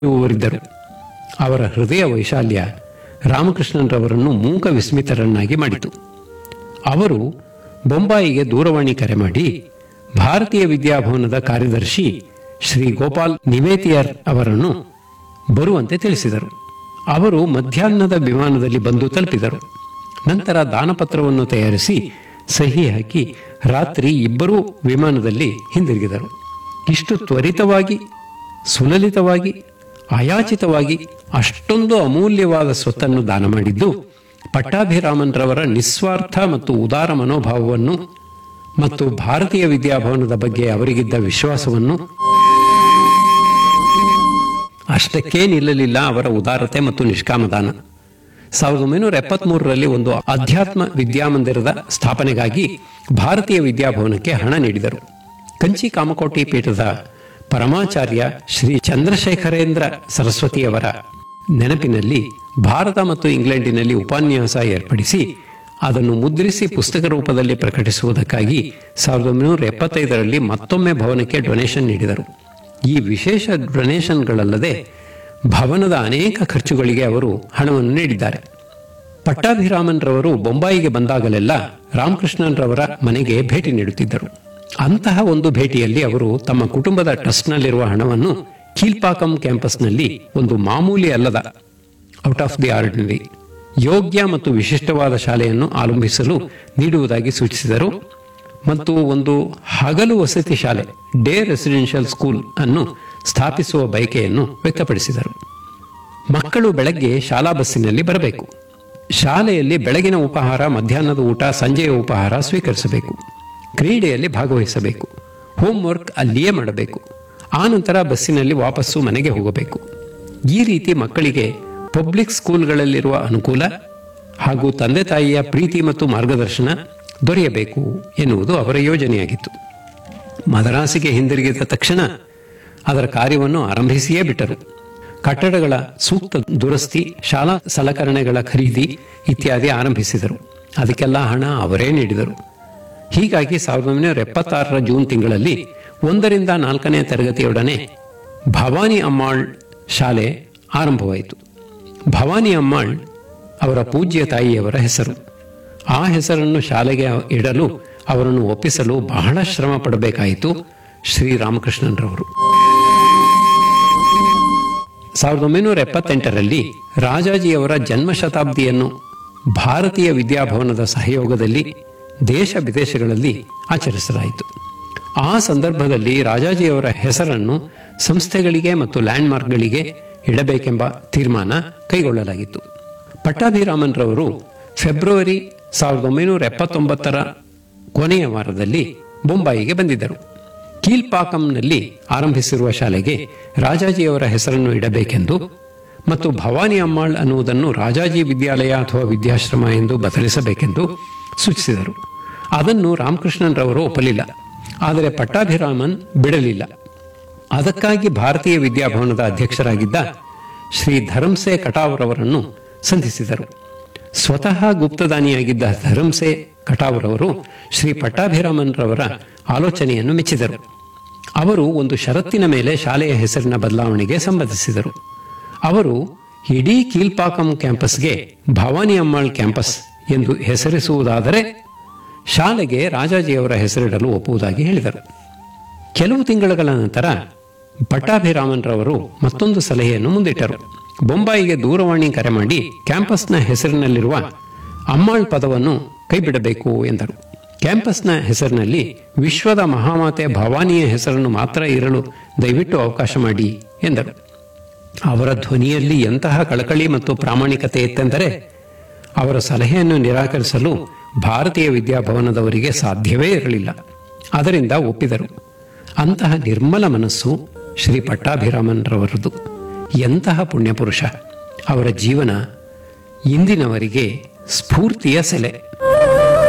ಇರುವವರಿದ್ದರು ಅವರ ಹೃದಯ ವೈಶಾಲ್ಯ ರಾಮಕೃಷ್ಣನ್ರವರನ್ನು ಮೂಕ ವಿಸ್ಮಿತರನ್ನಾಗಿ ಮಾಡಿತು ಅವರು ಬೊಂಬಾಯಿಗೆ ದೂರವಾಣಿ ಕರೆ ಮಾಡಿ ಭಾರತೀಯ ವಿದ್ಯಾಭವನದ ಕಾರ್ಯದರ್ಶಿ ಶ್ರೀ ಗೋಪಾಲ್ ನಿವೇತಿಯರ್ ಅವರನ್ನು ಬರುವಂತೆ ತಿಳಿಸಿದರು ಅವರು ಮಧ್ಯಾಹ್ನದ ವಿಮಾನದಲ್ಲಿ ಬಂದು ತಲುಪಿದರು ನಂತರ ದಾನಪತ್ರವನ್ನು ತಯಾರಿಸಿ ಸಹಿ ಹಾಕಿ ರಾತ್ರಿ ಇಬ್ಬರೂ ವಿಮಾನದಲ್ಲಿ ಹಿಂದಿರುಗಿದರು ಇಷ್ಟು ತ್ವರಿತವಾಗಿ ಸುಲಲಿತವಾಗಿ ಅಯಾಚಿತವಾಗಿ ಅಷ್ಟೊಂದು ಅಮೂಲ್ಯವಾದ ಸ್ವತ್ತನ್ನು ದಾನ ಮಾಡಿದ್ದು ಪಟ್ಟಾಭಿರಾಮನ್ರವರ ನಿಸ್ವಾರ್ಥ ಮತ್ತು ಉದಾರ ಮನೋಭಾವವನ್ನು ಮತ್ತು ಭಾರತೀಯ ವಿದ್ಯಾಭವನದ ಬಗ್ಗೆ ಅವರಿಗಿದ್ದ ವಿಶ್ವಾಸವನ್ನು ಅಷ್ಟಕ್ಕೇ ನಿಲ್ಲಲಿಲ್ಲ ಅವರ ಉದಾರತೆ ಮತ್ತು ನಿಷ್ಕಾಮದಾನ ಸಾವಿರದ ಒಂಬೈನೂರ ಎಪ್ಪತ್ಮೂರರಲ್ಲಿ ಒಂದು ಅಧ್ಯಾತ್ಮ ವಿದ್ಯಾಮಂದಿರದ ಸ್ಥಾಪನೆಗಾಗಿ ಭಾರತೀಯ ವಿದ್ಯಾಭವನಕ್ಕೆ ಹಣ ನೀಡಿದರು ಕಂಚಿ ಕಾಮಕೋಟಿ ಪೀಠದ ಪರಮಾಚಾರ್ಯ ಶ್ರೀ ಚಂದ್ರಶೇಖರೇಂದ್ರ ಸರಸ್ವತಿಯವರ ನೆನಪಿನಲ್ಲಿ ಭಾರತ ಮತ್ತು ಇಂಗ್ಲೆಂಡಿನಲ್ಲಿ ಉಪನ್ಯಾಸ ಏರ್ಪಡಿಸಿ ಅದನ್ನು ಮುದ್ರಿಸಿ ಪುಸ್ತಕ ರೂಪದಲ್ಲಿ ಪ್ರಕಟಿಸುವುದಕ್ಕಾಗಿ ಸಾವಿರದ ಒಂಬೈನೂರ ಎಪ್ಪತ್ತೈದರಲ್ಲಿ ಮತ್ತೊಮ್ಮೆ ಭವನಕ್ಕೆ ಡೊನೇಷನ್ ನೀಡಿದರು ಈ ವಿಶೇಷ ಡೊನೇಷನ್ಗಳಲ್ಲದೆ ಭವನದ ಅನೇಕ ಖರ್ಚುಗಳಿಗೆ ಅವರು ಹಣವನ್ನು ನೀಡಿದ್ದಾರೆ ಪಟ್ಟಾಭಿರಾಮನ್ರವರು ಬೊಂಬಾಯಿಗೆ ಬಂದಾಗಲೆಲ್ಲ ರಾಮಕೃಷ್ಣನ್ರವರ ಮನೆಗೆ ಭೇಟಿ ನೀಡುತ್ತಿದ್ದರು ಅಂತಹ ಒಂದು ಭೇಟಿಯಲ್ಲಿ ಅವರು ತಮ್ಮ ಕುಟುಂಬದ ಟ್ರಸ್ಟ್ನಲ್ಲಿರುವ ಹಣವನ್ನು ಕೀಲ್ಪಾಕಂ ಕ್ಯಾಂಪಸ್ನಲ್ಲಿ ಒಂದು ಮಾಮೂಲಿ ಅಲ್ಲದ ಔಟ್ ಆಫ್ ದಿ ಆರ್ಡಿನರಿ ಯೋಗ್ಯ ಮತ್ತು ವಿಶಿಷ್ಟವಾದ ಶಾಲೆಯನ್ನು ಆರಂಭಿಸಲು ನೀಡುವುದಾಗಿ ಸೂಚಿಸಿದರು ಮತ್ತು ಒಂದು ಹಗಲು ವಸತಿ ಶಾಲೆ ಡೇ ರೆಸಿಡೆನ್ಷಿಯಲ್ ಸ್ಕೂಲ್ ಅನ್ನು ಸ್ಥಾಪಿಸುವ ಬಯಕೆಯನ್ನು ವ್ಯಕ್ತಪಡಿಸಿದರು ಮಕ್ಕಳು ಬೆಳಗ್ಗೆ ಶಾಲಾ ಬಸ್ಸಿನಲ್ಲಿ ಬರಬೇಕು ಶಾಲೆಯಲ್ಲಿ ಬೆಳಗಿನ ಉಪಹಾರ ಮಧ್ಯಾಹ್ನದ ಊಟ ಸಂಜೆಯ ಉಪಹಾರ ಸ್ವೀಕರಿಸಬೇಕು ಕ್ರೀಡೆಯಲ್ಲಿ ಭಾಗವಹಿಸಬೇಕು ಹೋಂವರ್ಕ್ ಅಲ್ಲಿಯೇ ಮಾಡಬೇಕು ಆನಂತರ ಬಸ್ಸಿನಲ್ಲಿ ವಾಪಸ್ಸು ಮನೆಗೆ ಹೋಗಬೇಕು ಈ ರೀತಿ ಮಕ್ಕಳಿಗೆ ಪಬ್ಲಿಕ್ ಸ್ಕೂಲ್ಗಳಲ್ಲಿರುವ ಅನುಕೂಲ ಹಾಗೂ ತಂದೆ ತಾಯಿಯ ಪ್ರೀತಿ ಮತ್ತು ಮಾರ್ಗದರ್ಶನ ದೊರೆಯಬೇಕು ಎನ್ನುವುದು ಅವರ ಯೋಜನೆಯಾಗಿತ್ತು ಮದರಾಸಿಗೆ ಹಿಂದಿರುಗಿದ ತಕ್ಷಣ ಅದರ ಕಾರ್ಯವನ್ನು ಆರಂಭಿಸಿಯೇ ಬಿಟ್ಟರು ಕಟ್ಟಡಗಳ ಸೂಕ್ತ ದುರಸ್ತಿ ಶಾಲಾ ಸಲಕರಣೆಗಳ ಖರೀದಿ ಇತ್ಯಾದಿ ಆರಂಭಿಸಿದರು ಅದಕ್ಕೆಲ್ಲ ಹಣ ಅವರೇ ನೀಡಿದರು ಹೀಗಾಗಿ ಸಾವಿರದ ಒಂಬೈನೂರ ಎಪ್ಪತ್ತಾರರ ಜೂನ್ ತಿಂಗಳಲ್ಲಿ ಒಂದರಿಂದ ನಾಲ್ಕನೇ ತರಗತಿಯೊಡನೆ ಭವಾನಿ ಅಮ್ಮಾಳ್ ಶಾಲೆ ಆರಂಭವಾಯಿತು ಭವಾನಿ ಅಮ್ಮಾಳ್ ಅವರ ಪೂಜ್ಯ ತಾಯಿಯವರ ಹೆಸರು ಆ ಹೆಸರನ್ನು ಶಾಲೆಗೆ ಇಡಲು ಅವರನ್ನು ಒಪ್ಪಿಸಲು ಬಹಳ ಶ್ರಮ ಪಡಬೇಕಾಯಿತು ಶ್ರೀರಾಮಕೃಷ್ಣನ್ರವರು ಸಾವಿರದ ಒಂಬೈನೂರ ಎಪ್ಪತ್ತೆಂಟರಲ್ಲಿ ರಾಜಾಜಿಯವರ ಜನ್ಮ ಶತಾಬ್ದಿಯನ್ನು ಭಾರತೀಯ ವಿದ್ಯಾಭವನದ ಸಹಯೋಗದಲ್ಲಿ ದೇಶ ವಿದೇಶಗಳಲ್ಲಿ ಆಚರಿಸಲಾಯಿತು ಆ ಸಂದರ್ಭದಲ್ಲಿ ರಾಜಾಜಿಯವರ ಹೆಸರನ್ನು ಸಂಸ್ಥೆಗಳಿಗೆ ಮತ್ತು ಲ್ಯಾಂಡ್ಮಾರ್ಕ್ಗಳಿಗೆ ಇಡಬೇಕೆಂಬ ತೀರ್ಮಾನ ಕೈಗೊಳ್ಳಲಾಗಿತ್ತು ಪಟ್ಟಾಭಿರಾಮನ್ರವರು ಫೆಬ್ರವರಿ ಸಾವಿರದ ಒಂಬೈನೂರ ಎಪ್ಪತ್ತೊಂಬತ್ತರ ಕೊನೆಯ ವಾರದಲ್ಲಿ ಬೊಂಬಾಯಿಗೆ ಬಂದಿದ್ದರು ಕೀಲ್ಪಾಕಂನಲ್ಲಿ ಆರಂಭಿಸಿರುವ ಶಾಲೆಗೆ ರಾಜಾಜಿಯವರ ಹೆಸರನ್ನು ಇಡಬೇಕೆಂದು ಮತ್ತು ಭವಾನಿ ಅಮ್ಮಾಳ್ ಅನ್ನುವುದನ್ನು ರಾಜಾಜಿ ವಿದ್ಯಾಲಯ ಅಥವಾ ವಿದ್ಯಾಶ್ರಮ ಎಂದು ಬದಲಿಸಬೇಕೆಂದು ಸೂಚಿಸಿದರು ಅದನ್ನು ರಾಮಕೃಷ್ಣನ್ರವರು ಒಪ್ಪಲಿಲ್ಲ ಆದರೆ ಪಟ್ಟಾಭಿರಾಮನ್ ಬಿಡಲಿಲ್ಲ ಅದಕ್ಕಾಗಿ ಭಾರತೀಯ ವಿದ್ಯಾಭವನದ ಅಧ್ಯಕ್ಷರಾಗಿದ್ದ ಶ್ರೀ ಧರಂಸೆ ಕಟಾವ್ರವರನ್ನು ಸಂಧಿಸಿದರು ಸ್ವತಃ ಗುಪ್ತದಾನಿಯಾಗಿದ್ದ ಧರಂಸೆ ಕಟಾವ್ರವರು ಶ್ರೀ ಪಟ್ಟಾಭಿರಾಮನ್ರವರ ಆಲೋಚನೆಯನ್ನು ಮೆಚ್ಚಿದರು ಅವರು ಒಂದು ಷರತ್ತಿನ ಮೇಲೆ ಶಾಲೆಯ ಹೆಸರಿನ ಬದಲಾವಣೆಗೆ ಸಮ್ಮತಿಸಿದರು ಅವರು ಇಡೀ ಕೀಲ್ಪಾಕಂ ಕ್ಯಾಂಪಸ್ಗೆ ಭವಾನಿ ಅಮ್ಮಾಳ್ ಕ್ಯಾಂಪಸ್ ಎಂದು ಹೆಸರಿಸುವುದಾದರೆ ಶಾಲೆಗೆ ರಾಜಾಜಿಯವರ ಹೆಸರಿಡಲು ಒಪ್ಪುವುದಾಗಿ ಹೇಳಿದರು ಕೆಲವು ತಿಂಗಳುಗಳ ನಂತರ ಪಟ್ಟಾಭಿರಾಮನ್ರವರು ಮತ್ತೊಂದು ಸಲಹೆಯನ್ನು ಮುಂದಿಟ್ಟರು ಬೊಂಬಾಯಿಗೆ ದೂರವಾಣಿ ಕರೆ ಮಾಡಿ ಕ್ಯಾಂಪಸ್ನ ಹೆಸರಿನಲ್ಲಿರುವ ಅಮ್ಮಾಳ್ ಪದವನ್ನು ಕೈಬಿಡಬೇಕು ಎಂದರು ಕ್ಯಾಂಪಸ್ನ ಹೆಸರಿನಲ್ಲಿ ವಿಶ್ವದ ಮಹಾಮಾತೆ ಭವಾನಿಯ ಹೆಸರನ್ನು ಮಾತ್ರ ಇರಲು ದಯವಿಟ್ಟು ಅವಕಾಶ ಮಾಡಿ ಎಂದರು ಅವರ ಧ್ವನಿಯಲ್ಲಿ ಎಂತಹ ಕಳಕಳಿ ಮತ್ತು ಪ್ರಾಮಾಣಿಕತೆ ಇತ್ತೆಂದರೆ ಅವರ ಸಲಹೆಯನ್ನು ನಿರಾಕರಿಸಲು ಭಾರತೀಯ ವಿದ್ಯಾಭವನದವರಿಗೆ ಸಾಧ್ಯವೇ ಇರಲಿಲ್ಲ ಅದರಿಂದ ಒಪ್ಪಿದರು ಅಂತಹ ನಿರ್ಮಲ ಮನಸ್ಸು ಶ್ರೀ ಪಟ್ಟಾಭಿರಾಮನ್ರವರದು ಎಂತಹ ಪುಣ್ಯಪುರುಷ ಅವರ ಜೀವನ ಇಂದಿನವರಿಗೆ ಸ್ಫೂರ್ತಿಯ ಸೆಲೆ